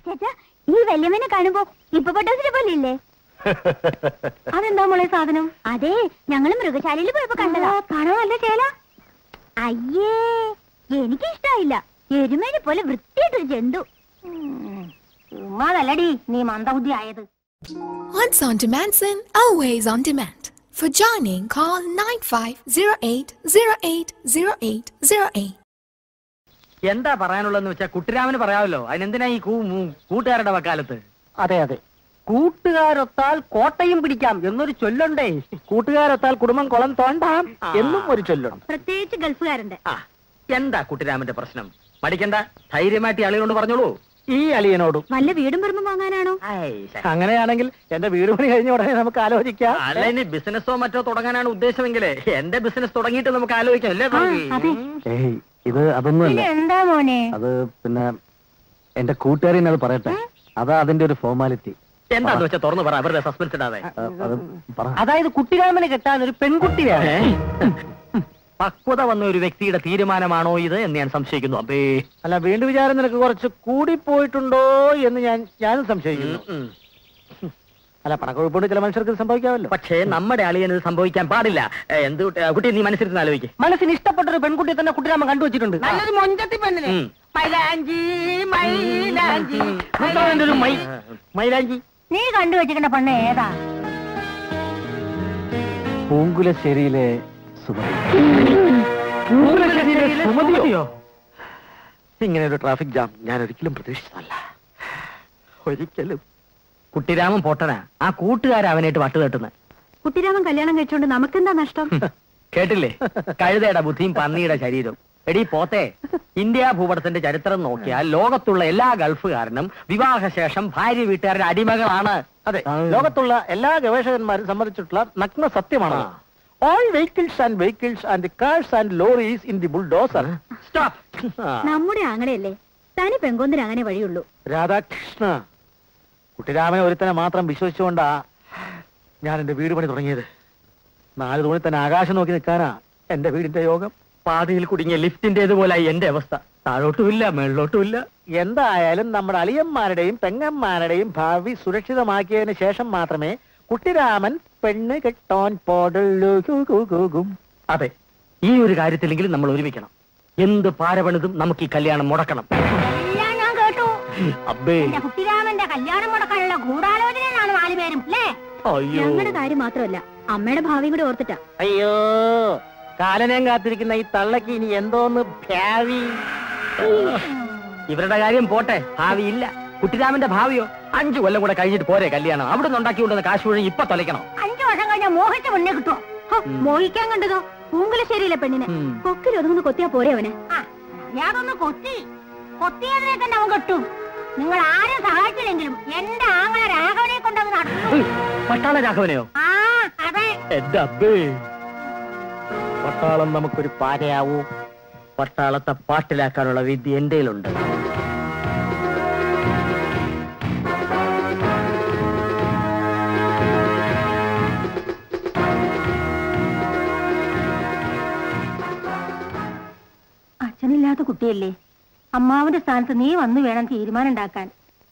അച്ഛാ ഈ വല്യമ്മനെ കാണുമ്പോ ഇപ്പൊ പൊട്ടോസിനെ പോലെ ഇല്ലേ അതെന്താ മോളെ സാധനം അതെ ഞങ്ങള് മൃഗശാലയിൽ പോയപ്പോ കണ്ടതാ കാണാൻ നല്ല ചേല അയ്യേ എനിക്കിഷ്ടായില്ല എരുമേനെ പോലെ വൃത്തിയായിട്ടൊരു ജന്തു ഉമ്മാതല്ലടി നീ മന്ദബുദ്ധി ആയത് Once on demand sin, always on demand. For joining, call 9508080808. എന്താ പറയാനുള്ളതെന്ന് വെച്ചാൽ കുട്ടിരാമന് പറയാമല്ലോ അതിനെന്തിനാ ഈ കൂ- മൂ- കൂട്ടുകാരുടെ വക്കാലത്ത് അതെ അതെ കൂട്ടുകാരൊത്താൽ കോട്ടയും പിടിക്കാം എന്നൊരു ചൊല്ലുണ്ടേ കൂട്ടുകാരൊത്താൽ കുടുംബം കുളം തോണ്ടാം എന്നും ഒരു ചൊല്ലുണ്ട് പ്രത്യേകിച്ച് ഗൾഫുകാരുണ്ട് ആ എന്താ കുട്ടിരാമന്റെ പ്രശ്നം മടിക്കണ്ട ധൈര്യമായിട്ട് ഈ ആളുകളോട് പറഞ്ഞോളൂ ഈ അളിയനോടും വല്ല വീടും പറമ്പും വാങ്ങാനാണോ ഐ, ശ്ശെ. അങ്ങനെയാണെങ്കിൽ എന്റെ വീട് പണി കഴിഞ്ഞ ഉടനെ നമുക്ക് ആലോചിക്കാം അല്ല ഇനി ബിസിനസ്സോ മറ്റോ തുടങ്ങാനാണ് ഉദ്ദേശമെങ്കിലേ എന്റെ ബിസിനസ് തുടങ്ങിയിട്ട് നമുക്ക് ആലോചിക്കാം അല്ലേ ആ, ഭാവി? അതെ. ഏയ് ഇത് അതൊന്നുമല്ല എന്താ മോനെ അത് പിന്നെ എന്റെ കൂട്ടുകാരി അത് പറയട്ടെ അതാ അതിന്റെ ഒരു ഫോർമാലിറ്റി എന്താന്ന് വെച്ചാൽ തുറന്നു പറ അവരുടെ സസ്പെൻസ് ഇടാതെ അത് പറ അതായത് കുട്ടിരാമനെ കെട്ടാൻ ഒരു പെൺകുട്ടി വേണം ഏ? പക്വത വന്ന ഒരു വ്യക്തിയുടെ തീരുമാനമാണോ ഇത് എന്ന് ഞാൻ സംശയിക്കുന്നു അബേ അല്ല വീണ്ടും വിചാരം നിനക്ക് കുറച്ച് കൂടിപ്പോയിട്ടുണ്ടോ എന്ന് ഞാൻ ഞാനും സംശയിക്കുന്നു ഉം. അല്ല പണക്കൊഴുപ്പോണ്ട് ചില മനുഷ്യർക്ക് ഇത് സംഭവിക്കാമല്ലോ പക്ഷേ നമ്മുടെ അളിയന് ഇത് സംഭവിക്കാൻ പാടില്ല ഏ, എന്ത് കുട്ടി- ആ, കുട്ടി നീ മനസ്സിരുന്ന് ആലോചിക്കും മനസ്സിന് ഇഷ്ടപ്പെട്ട ഒരു പെൺകുട്ടിയെ തന്നെ കുട്ടിരാമൻ കണ്ടുവച്ചിട്ടുണ്ട് നല്ലൊരു മൊഞ്ചത്തി പെണ്ണിനെ മൈലാഞ്ചി മൈലാഞ്ചി ഒരു മൈ മൈലാഞ്ചി നീ കണ്ടുവച്ചിരിക്കണ പെണ്ണ് ഏതാ പൂങ്കുലശ്ശേരിയിലെ സുമതി പൂങ്കുലശ്ശേരിയിലെ സുമതിയോ ഇങ്ങനെ ഒരു ട്രാഫിക് ജാം ഞാൻ ഒരിക്കലും പ്രതീക്ഷിച്ചതല്ല ഒരിക്കലും കുട്ടിരാമൻ പൊട്ടനാ ആ കൂട്ടുകാരെ അവനായിട്ട് വട്ടുതട്ടുന്നത് കുട്ടിരാമൻ കല്യാണം കഴിച്ചോണ്ട് നമുക്കെന്താ നഷ്ടം കേട്ടില്ലേ കഴുതയുടെ ബുദ്ധിയും പന്നിയുടെ ശരീരവും എടി പോത്തെ ഇന്ത്യ ഭൂപടത്തിന്റെ ചരിത്രം നോക്കിയാൽ ലോകത്തുള്ള എല്ലാ ഗൾഫുകാരനും വിവാഹശേഷം ഭാര്യ വീട്ടുകാരുടെ അടിമകളാണ് അതെ ലോകത്തുള്ള എല്ലാ ഗവേഷകന്മാരും സമ്മതിച്ചിട്ടുള്ള നഗ്ന സത്യമാണ് all vehicles and vehicles and cars and lorries in the bulldozer stop നമ്മുടെ ആങ്ങളെയല്ലേ തനി പെങ്കൊന്നിന് അങ്ങനെ വഴിയുള്ളൂ രാധാകൃഷ്ണ കുട്ടിരാമനെ ഒരുത്തനെ മാത്രം വിശ്വസിച്ചുകൊണ്ടാ ഞാൻ എന്റെ വീട് പണി തുടങ്ങിയത് നാല് തൂണിൽ തന്നെ ആകാശം നോക്കി നിൽക്കാനാ എന്റെ വീടിന്റെ യോഗം പാതയിൽ കുടുങ്ങിയ ലിഫ്റ്റിന്റേതുപോലായി എന്റെ അവസ്ഥ താഴോട്ടുമില്ല മേളിലോട്ടുമില്ല എന്തായാലും നമ്മുടെ അളിയന്മാരുടെയും പെങ്ങന്മാരുടെയും ഭാവി സുരക്ഷിതമാക്കിയതിന് ശേഷം മാത്രമേ കുട്ടിരാമൻ പെണ്ണ് കെട്ടോൻ പോടുള്ളൂ അതെ ഈ ഒരു കാര്യത്തിലെങ്കിലും നമ്മൾ ഒരുമിക്കണം എന്ത് പാരപണിതും നമുക്ക് ഈ കല്യാണം മുടക്കണം എല്ലാം ഞാൻ കേട്ടു അബ്ബേ എന്റെ കുട്ടിരാമന്റെ കല്യാണം മുടക്കാനുള്ള ഗൂഢാലോചനയാണ് നാലുപേരും അല്ലേ അയ്യോ ഞങ്ങളുടെ കാര്യം മാത്രമല്ല അമ്മയുടെ ഭാവിയും കൂടി ഓർത്തിട്ടാ അയ്യോ കാലനേം കാത്തിരിക്കുന്ന ഈ തള്ളക്ക് ഇനി എന്തോന്ന് ഭാവി ഇവരുടെ കാര്യം പോട്ടെ ഭാവിയില്ല കുട്ടിരാമന്റെ ഭാവിയോ അഞ്ചു കൊല്ലം കൂടെ കഴിഞ്ഞിട്ട് പോരെ കല്യാണം അവിടെ നിന്ന് ഉണ്ടാക്കി കൊണ്ടുവന്ന കാശ് മുഴുവൻ ഇപ്പൊ തൊലയ്ക്കണം അഞ്ചു വർഷം കഴിഞ്ഞാൽ മോഹിച്ച പെണ്ണെ കിട്ടുമോ ഹോ, മോഹിക്കാൻ കണ്ടതോ പൂങ്കുലശ്ശേരിയിലെ പെണ്ണിനെ ഉം. കൊക്കിൽ ഒതുങ്ങുന്ന കൊത്തിയാ പോരെ അവന് ഞാനൊന്ന് കൊത്തി കൊത്തിയതിനെ തന്നെ അവൻ കെട്ടും നിങ്ങൾ ആരും സഹായിച്ചില്ലെങ്കിലും എന്റെ ആങ്ങളെ രാഘവനെ കൊണ്ടവൻ നടത്തും പട്ടാള രാഘവനെയോ ആ അതെ എന്റെ അബ്ബേ പട്ടാളം നമുക്കൊരു പാരയാവൂ പട്ടാളത്തെ പാട്ടിലാക്കാനുള്ള വിദ്യ എന്റെ ഉണ്ട് അച്ഛനില്ലാത്ത കുട്ടിയല്ലേ അമ്മാവന്റെ സ്ഥാനത്ത് നീ വന്നു വേണം തീരുമാനം ഉണ്ടാക്കാൻ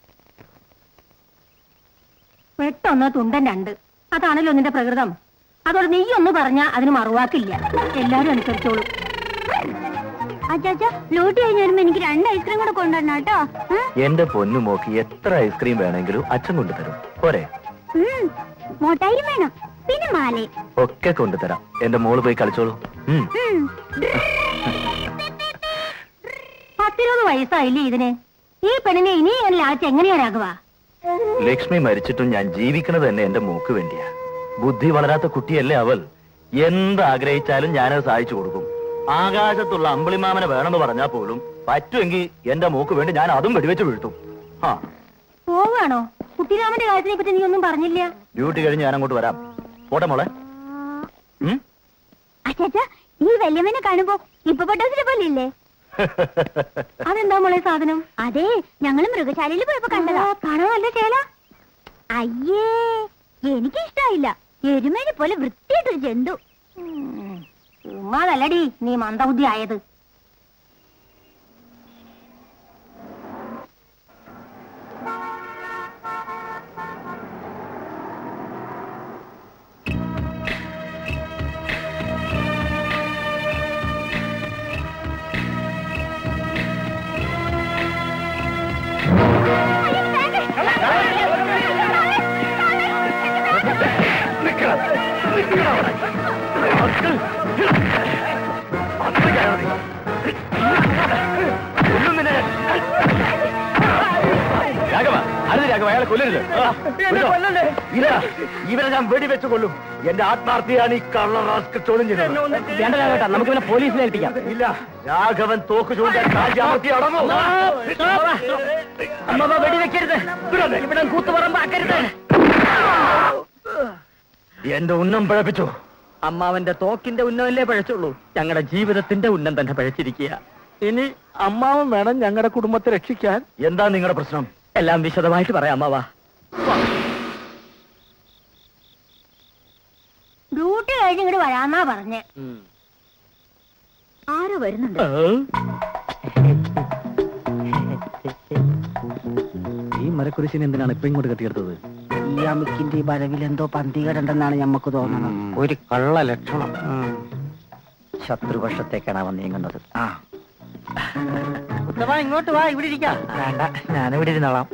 പെട്ടൊന്ന് തുണ്ടൻ രണ്ട് അതാണല്ലോ നിന്റെ പ്രകൃതം അതോടെ നീ ഒന്ന് പറഞ്ഞാ അതിന് മറുവാക്കില്ല എല്ലാരും അനുസരിച്ചോളൂ അച്ചാച്ച ലൂട്ടി കഴിഞ്ഞ് വരുമ്പോ എനിക്ക് രണ്ട് ഐസ്ക്രീം കൂടെ കൊണ്ടുവരണം കേട്ടോ എന്റെ പൊന്നു മോക്ക് എത്ര ഐസ്ക്രീം വേണമെങ്കിലും അച്ഛൻ കൊണ്ടുതരും പോരെ മോട്ടായും വേണം പിന്നെ മാലയും ഒക്കെ കൊണ്ടുതരാം എന്റെ മോള് പോയി കളിച്ചോളൂ ഉം. ഉം. പത്തിരുപത് വയസ്സായില്ലേ ഇതിന് ഈ പെണ്ണിനെ ഇനി ഞാൻ ലാച്ച് എങ്ങനെയാ രാഘവ ലക്ഷ്മി മരിച്ചിട്ടും ഞാൻ ജീവിക്കുന്നത് തന്നെ എന്റെ മോക്ക് വേണ്ടിയാ ബുദ്ധി വളരാത്ത കുട്ടിയല്ലേ അവൾ എന്ത് ആഗ്രഹിച്ചാലും ഞാനത് സഹായിച്ചു കൊടുക്കും ആകാശത്തുള്ള അമ്പിളിമാമനെ വേണമെന്ന് പറഞ്ഞാൽ പോലും പറ്റുമെങ്കിൽ എന്റെ മോക്ക് വേണ്ടി ഞാൻ അതും വെടിവെച്ച് വീഴ്ത്തും ആ പോവാണോ കുട്ടിരാമന്റെ കാര്യത്തിനെ പറ്റി നീ ഒന്നും പറഞ്ഞില്ല ഡ്യൂട്ടി കഴിഞ്ഞ് ഞാൻ അങ്ങോട്ട് വരാം പോട്ടെ മോളെ ഉം? അച്ചാച്ച ഈ വല്യമ്മനെ കാണുമ്പോ ഇപ്പൊ പൊട്ടോസിനെ പോലെ ഇല്ലേ അതെന്താ മോളെ സാധനം അതെ ഞങ്ങള് മൃഗശാലയിൽ പോയപ്പോ കണ്ടതാ കാണാൻ നല്ല ചേല അയ്യേ എനിക്കിഷ്ടായില്ല എരുമേനെ പോലെ വൃത്തിയായിട്ടൊരു ജന്തു ഉമ്മാതല്ലടി നീ മന്ദബുദ്ധി ആയത് രാഘവ അരുത് രാഘവ അയാളെ കൊല്ലരുത് ആ, വിട്ടോ. ഇല്ല ഇവരെ ഞാൻ വെടിവെച്ച് കൊല്ലും എന്റെ ആത്മാർത്ഥിയാണ് ഈ കള്ള റാസ്ക് ചോദ്യം ചെയ്യുന്നത് വേണ്ട രാഘവേട്ടാ നമുക്ക് പിന്നെ പോലീസിനെ ഏൽപ്പിക്കാം ഇല്ല രാഘവൻ തോക്ക് ചൂണ്ടാൻ കാഴ്ച അടങ്ങും അമ്മ വെടിവെക്കരുത് ഇവിടെ കൂത്തുപറമ്പാക്കരുത് എന്റെ ഉന്നം പിഴപ്പിച്ചു അമ്മാവന്റെ തോക്കിന്റെ ഉന്നമല്ലേ പഴച്ചുള്ളൂ ഞങ്ങളുടെ ജീവിതത്തിന്റെ ഉന്നം തന്നെ പഴച്ചിരിക്കുക ഇനി അമ്മാവൻ വേണം ഞങ്ങളുടെ കുടുംബത്തെ രക്ഷിക്കാൻ എന്താ നിങ്ങളുടെ പ്രശ്നം എല്ലാം വിശദമായിട്ട് പറയാം അമ്മാവാ ഡ്യൂട്ടി കഴിഞ്ഞ് ഇങ്ങോട്ട് വരാന്നാ പറഞ്ഞേ ആരോ വരുന്നുണ്ട് ഈ മരക്കുരിശിനെ എന്തിനാണ് ഇപ്പൊ ഇങ്ങോട്ട് കെട്ടിയെടുത്തത് ഈ അമിക്കിന്റെ ഈ വരവിൽ എന്തോ പന്തികേടുണ്ടെന്നാണ് ഞമ്മക്ക് തോന്നുന്നത് ഒരു കള്ള ലക്ഷണം ശത്രുപക്ഷത്തേക്കാണ് അവൻ നീങ്ങുന്നത് ആ ഉത്തമ ഇങ്ങോട്ട് വാ ഇവിടെ ഇരിക്കാം വേണ്ട ഞാനിവിടെ ഇരുന്നോളാം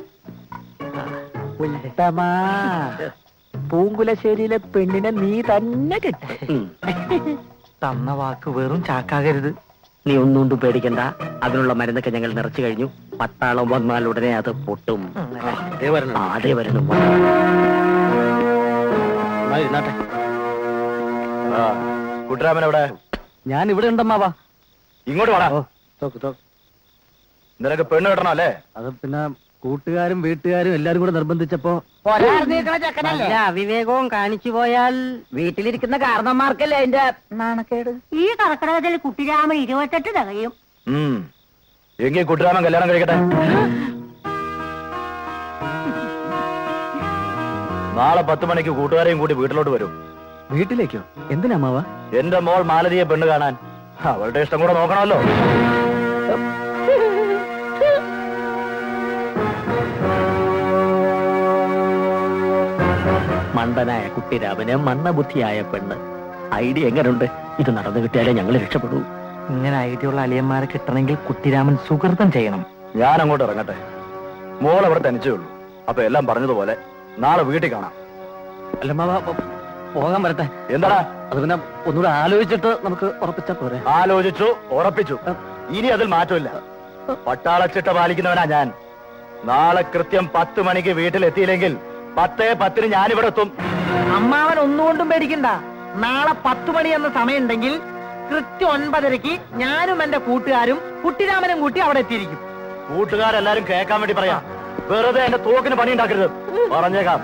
ഉത്തമാ പൂങ്കുലശ്ശേരിയിലെ പെണ്ണിനെ നീ തന്നെ കിട്ടും തന്ന വാക്ക് വെറും ചാക്കാകരുത് നീ ഒന്നുകൊണ്ടും പേടിക്കണ്ട അതിനുള്ള മരുന്നൊക്കെ ഞങ്ങൾ നിറച്ചു കഴിഞ്ഞു പട്ടാളം വന്നാൽ ഉടനെ അത് പൊട്ടും ആ, അതേ വരുന്നു ആ, കുട്ടരാമൻ എവിടെ ഞാൻ ഇവിടെ ഉണ്ടമ്മാവാ ഇങ്ങോട്ട് വാടാ തോക്ക് തോക്ക് നിനക്ക് പെണ്ണ് കെട്ടണം അല്ലേ അത് പിന്നെ കൂട്ടുകാരും വീട്ടുകാരും എല്ലാരും കൂടെ നിർബന്ധിച്ചപ്പോ പൊരാർന്നിരിക്കണ ചെക്കനല്ലേ നല്ല അവിവേകവും കാണിച്ചു പോയാൽ വീട്ടിലിരിക്കുന്ന കാരണന്മാർക്കല്ലേ അതിന്റെ നാണക്കേട് ഈ കർക്കിടകത്തിൽ കുട്ടിരാമൻ ഇരുപത്തെട്ട് തികയും ഉം. എങ്കിൽ കുട്ടരാമൻ കല്യാണം കഴിക്കട്ടെ നാളെ പത്ത് മണിക്ക് കൂട്ടുകാരെയും കൂടി വീട്ടിലോട്ട് വരും വീട്ടിലേക്കോ എന്തിനാ അമ്മാവാ എന്റെ മോൾ മാലതിയെ പെണ്ണ് കാണാൻ അവളുടെ ഇഷ്ടം കൂടെ നോക്കണമല്ലോ മണ്ടനായ കുട്ടിരാമന് മന്ദബുദ്ധിയായ പെണ്ണ് ഐഡിയ എങ്ങനെയുണ്ട് ഇത് നടന്നു കിട്ടിയാലേ ഞങ്ങൾ രക്ഷപ്പെടൂ ഇങ്ങനെ ഐഡിയ ഉള്ള അളിയന്മാരെ കിട്ടണമെങ്കിൽ കുട്ടിരാമൻ സുഹൃത്തം ചെയ്യണം ഞാൻ അങ്ങോട്ട് ഇറങ്ങട്ടെ മോൾ അവിടെ തനിച്ചേ ഉള്ളൂ അപ്പൊ എല്ലാം പറഞ്ഞതുപോലെ നാളെ വീട്ടിൽ കാണാം അല്ല അമ്മാവാ പോ- പോകാൻ വരട്ടെ എന്താടാ അത് പിന്നെ ഒന്നുകൂടെ ആലോചിച്ചിട്ട് നമുക്ക് ഉറപ്പിച്ചാ പോരെ ആലോചിച്ചു ഉറപ്പിച്ചു ഇനി അതിൽ മാറ്റമില്ല പട്ടാളച്ചിട്ട പാലിക്കുന്നവനാ ഞാൻ നാളെ കൃത്യം പത്ത് മണിക്ക് വീട്ടിലെത്തിയില്ലെങ്കിൽ പത്തേ പത്തിന് ഞാനിവിടെ എത്തും അമ്മാവൻ ഒന്നുകൊണ്ടും പേടിക്കണ്ട നാളെ പത്ത് മണി എന്ന സമയമുണ്ടെങ്കിൽ കൃത്യം ഒൻപതരക്ക് ഞാനും എന്റെ കൂട്ടുകാരും കുട്ടിരാമനും കൂട്ടി അവിടെ എത്തിയിരിക്കും കൂട്ടുകാരെല്ലാരും കേൾക്കാൻ വേണ്ടി പറയാം വെറുതെ എന്റെ തോക്കിന് പണി ഉണ്ടാക്കരുത് പറഞ്ഞേക്കാം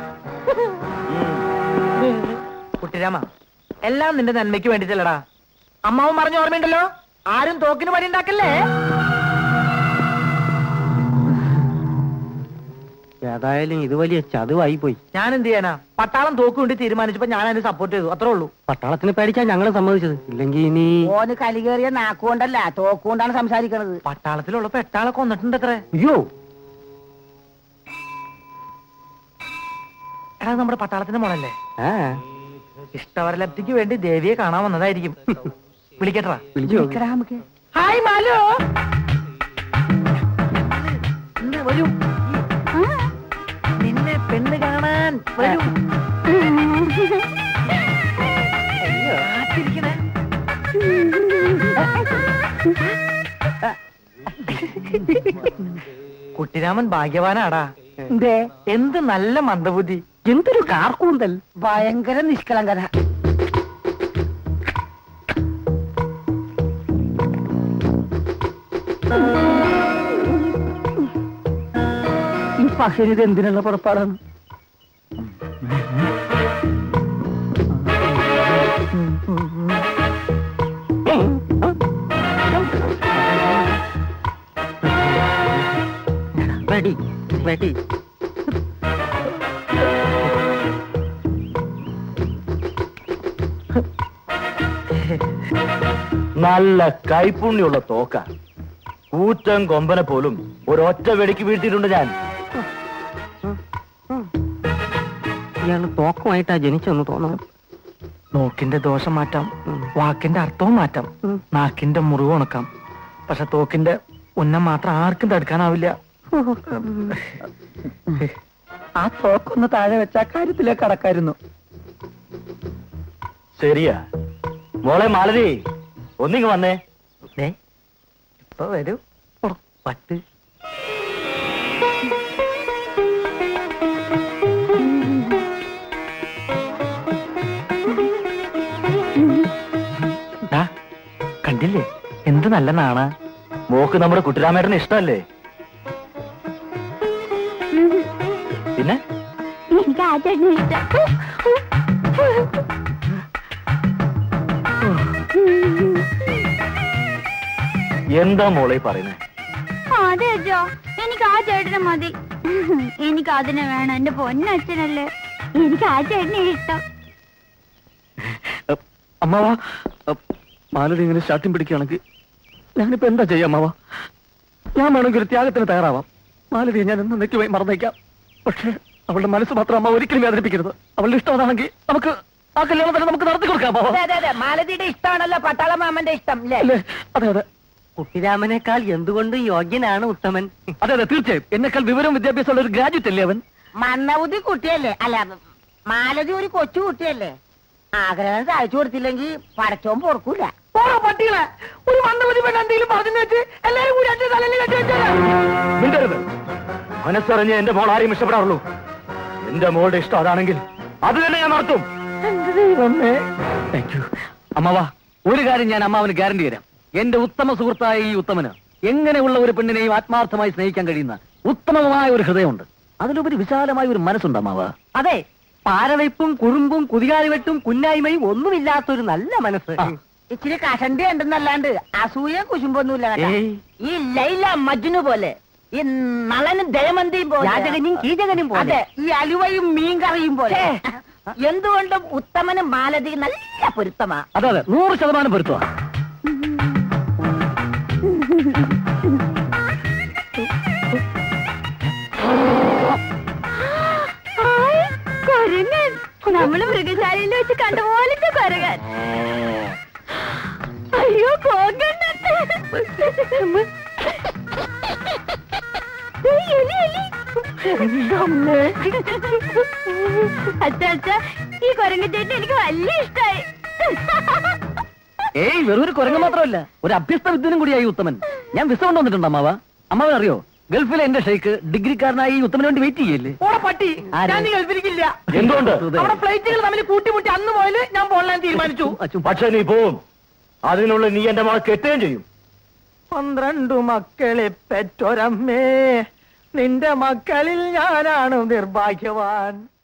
കുട്ടിരാമ എല്ലാം നിന്റെ നന്മയ്ക്ക് വേണ്ടിട്ടല്ലടാ അമ്മാവൻ പറഞ്ഞ ഓർമ്മയുണ്ടല്ലോ ആരും തോക്കിന് പണി ഉണ്ടാക്കല്ലേ ഏതായാലും ഇത് വലിയ ചതുവായി പോയി ഞാൻ എന്ത് ചെയ്യാനാ പട്ടാളം തോക്ക് കൊണ്ട് തീരുമാനിച്ചപ്പോ ഞാൻ അതിന് സപ്പോർട്ട് ചെയ്തു അത്രേ ഉള്ളൂ പട്ടാളത്തിന് പേടിക്കാൻ ഞങ്ങൾ സമ്മതിച്ചത് ഇല്ലെങ്കിൽ ഇനി ഓന് കലികേറിയ നാക്കുകൊണ്ടല്ല തോക്കുകൊണ്ടാണ് സംസാരിക്കണത് പട്ടാളത്തിലുള്ളപ്പോ എട്ടാളെ കൊന്നിട്ടുണ്ട് അത്രേ അയ്യോ എടാ ഇത് നമ്മുടെ പട്ടാളത്തിന്റെ മോളല്ലേ ആ ഇഷ്ടവരലബ്ധിക്ക് വേണ്ടി ദേവിയെ കാണാൻ വന്നതായിരിക്കും വിളിക്കട്ടാ വിളിച്ചു ഹായ് മാലു ഇന്ന് വരൂ നിന്നെ പെണ്ണ് കാണാൻ വരൂ കാത്തിരിക്കണേ. കുട്ടിരാമൻ ഭാഗ്യവാനാടാ എന്ത് നല്ല മന്ദബുദ്ധി എന്തൊരു കാർക്കൂന്തൽ ഭയങ്കര നിഷ്കളങ്കത ഈ പഹരിത് എന്തിനുള്ള പുറപ്പാടാണ് വെടി വെടി നല്ല കൈപ്പുണ്യുള്ള തോക്ക കൂറ്റൻ കൊമ്പനെ പോലും ഒരൊറ്റ വെടിക്ക് വീഴ്ത്തിയിട്ടുണ്ട് ഞാൻ ഇയാള് തോക്കുമായിട്ടാ ജനിച്ചെന്ന് തോന്നുന്നു നോക്കിന്റെ ദോഷം മാറ്റാം വാക്കിന്റെ അർത്ഥവും മാറ്റാം നാക്കിന്റെ മുറിവ് ഉണക്കാം പക്ഷെ തോക്കിന്റെ ഉന്നം മാത്രം ആർക്കും തടുക്കാനാവില്ല ആ തോക്കൊന്ന് താഴെ വെച്ച കാര്യത്തിലേക്ക് കടക്കായിരുന്നു ശരിയാ മോളെ മാലതി ഒന്നിങ്ങ് വന്നേ ഇപ്പൊ വരും പട്ട് കണ്ടില്ലേ എന്ത് നല്ല നാണ മോക്ക് നമ്മുടെ കുട്ടിരാമേട്ടന് ഇഷ്ടമല്ലേ പിന്നെ എനിക്ക് ആ ചേട്ടനെ ഇഷ്ടം എന്താ മോളെ പറയുന്നേ അതെ അച്ഛോ എനിക്ക് ആ ചേട്ടനെ മതി എനിക്ക് അതിനെ വേണം എന്റെ പൊന്നച്ഛനല്ലേ എനിക്ക് ആ ചേട്ടനെ ഇഷ്ടം അമ്മാവാ മാലതി ഇങ്ങനെ സ്റ്റാർട്ടിങ് പിടിക്കുകയാണെങ്കിൽ ഞാനിപ്പോ എന്താ ചെയ്യാം അമ്മാവാ ഞാൻ വേണമെങ്കിൽ ഒരു ത്യാഗത്തിന് തയ്യാറാവാം മാലതിയെ ഞാൻ എന്നേക്കുമായി മറന്നേക്കാം പക്ഷേ അവളുടെ മനസ്സ് മാത്രം അമ്മ ഒരിക്കലും വേദനിപ്പിക്കരുത് അവളുടെ ഇഷ്ടം അതാണെങ്കിൽ നമുക്ക് ആ കല്യാണം തന്നെ നമുക്ക് നടത്തി കൊടുക്കാം അമ്മാവാ അതെ അതെ അതെ മാലതിയുടെ ഇഷ്ടമാണല്ലോ പട്ടാള മാമന്റെ ഇഷ്ടം അല്ലേ അല്ലേ അതെ അതെ കുട്ടിരാമനേക്കാൾ എന്തുകൊണ്ടും യോഗ്യനാണ് ഉത്തമൻ അതെ അതെ തീർച്ചയായും എന്നെക്കാൾ വിവരവും വിദ്യാഭ്യാസമുള്ള ഒരു ഗ്രാജുവേറ്റ് അല്ലേ അവൻ മണ്ണവുതി കുട്ടിയല്ലേ അല്ല മാലതി ഒരു കൊച്ചു കുട്ടിയല്ലേ ആഗ്രഹം സാധിച്ചു കൊടുത്തില്ലെങ്കിൽ പടച്ചോൻ പൊറക്കൂല പട്ടികളെ ഒരു മന്ദബുദ്ധി പെണ്ണ് എന്തെങ്കിലും പറഞ്ഞു വെച്ച് എല്ലാരും കൂടി അച്ഛൻ തലയിൽ കെട്ടി വെച്ചാലോ മിണ്ടരുത് മനസ്സറിഞ്ഞ് എന്റെ മോൾ ആരെയും ഇഷ്ടപ്പെടാറുള്ളൂ എന്റെ മോളുടെ ഇഷ്ടം അതാണെങ്കിൽ അത് തന്നെ ഞാൻ നടത്തും താങ്ക് യു അമ്മാവാ ഒരു കാര്യം ഞാൻ അമ്മാവന് ഗ്യാരണ്ടി തരാം എന്റെ ഉത്തമ സുഹൃത്തായ ഈ ഉത്തമന് എങ്ങനെയുള്ള ഒരു പെണ്ണിനെയും ആത്മാർത്ഥമായി സ്നേഹിക്കാൻ കഴിയുന്ന ഉത്തമമായ ഒരു ഹൃദയമുണ്ട് അതിലുപരി വിശാലമായ ഒരു മനസ്സുണ്ട് അമ്മാവ അതെ പാരവയ്പും കുറുമ്പും കുതികാലിവെട്ടും കുന്നായ്മയും ഒന്നുമില്ലാത്തൊരു നല്ല മനസ്സ് ആ. ഇച്ചിരി കഷണ്ടി ഉണ്ടെന്നല്ലാണ്ട് അസൂയ കുശുമ്പൊന്നുമില്ല കേട്ടോ. ഏയ്. ഈ ലൈല മജ്നു പോലെ ഈ നളനും ദയമന്തിയും പോലെ യാചകനും കീചകനും പോലെ. അതെ ഈ അലുവയും മീൻകറിയും പോലെ എന്തുകൊണ്ടും ഉത്തമനും മാലതി നല്ല പൊരുത്തമാ അതെ അതെ നൂറ് ശതമാനം പൊരുത്തമാ ഹായ്, കുരങ്ങൻ നമ്മള് മൃഗശാലയിൽ വെച്ച് കണ്ട പോലത്തെ കുരങ്ങൻ അയ്യോ കോങ്കണ്ണൻ ഏയ്, എലി, എലി. അച്ഛ അച്ഛ ഈ കുരങ്ങച്ചേട്ടൻ എനിക്ക് വലിയ ഇഷ്ടായി ഏയ് വെറും ഒരു കുരങ്ങ് മാത്രമല്ല ഒരു അഭ്യസ്ത വിദ്യനും കൂടിയായി ഉത്തമൻ ഞാൻ വിസ കൊണ്ടുവന്നിട്ടുണ്ട് അമ്മാവ അമ്മാവൻ അറിയോ ഗൾഫിലെ എന്റെ ഷെയ്ക്ക് ഡിഗ്രിക്കാരനായി ഈ ഉത്തമന് വേണ്ടി വെയിറ്റ് ചെയ്യല്ലേ ഓടെ പട്ടി ആര്? ഞാൻ നീ കേൾപ്പിരിക്കില്ല എന്തുകൊണ്ട് അവിടെ ഫ്ലൈറ്റുകൾ തമ്മിൽ കൂട്ടിമുട്ടി അന്ന് പോയാല് ഞാൻ പോകാൻ തീരുമാനിച്ചു അച്ഛൻ പക്ഷെ നീ പോവും അതിനുള്ള നീ എന്റെ മോളെ കെട്ടുകയും ചെയ്യും പന്ത്രണ്ടു മക്കളെ പെറ്റൊരമ്മേ നിന്റെ മക്കളിൽ ഞാനാണ് നിർഭാഗ്യവാൻ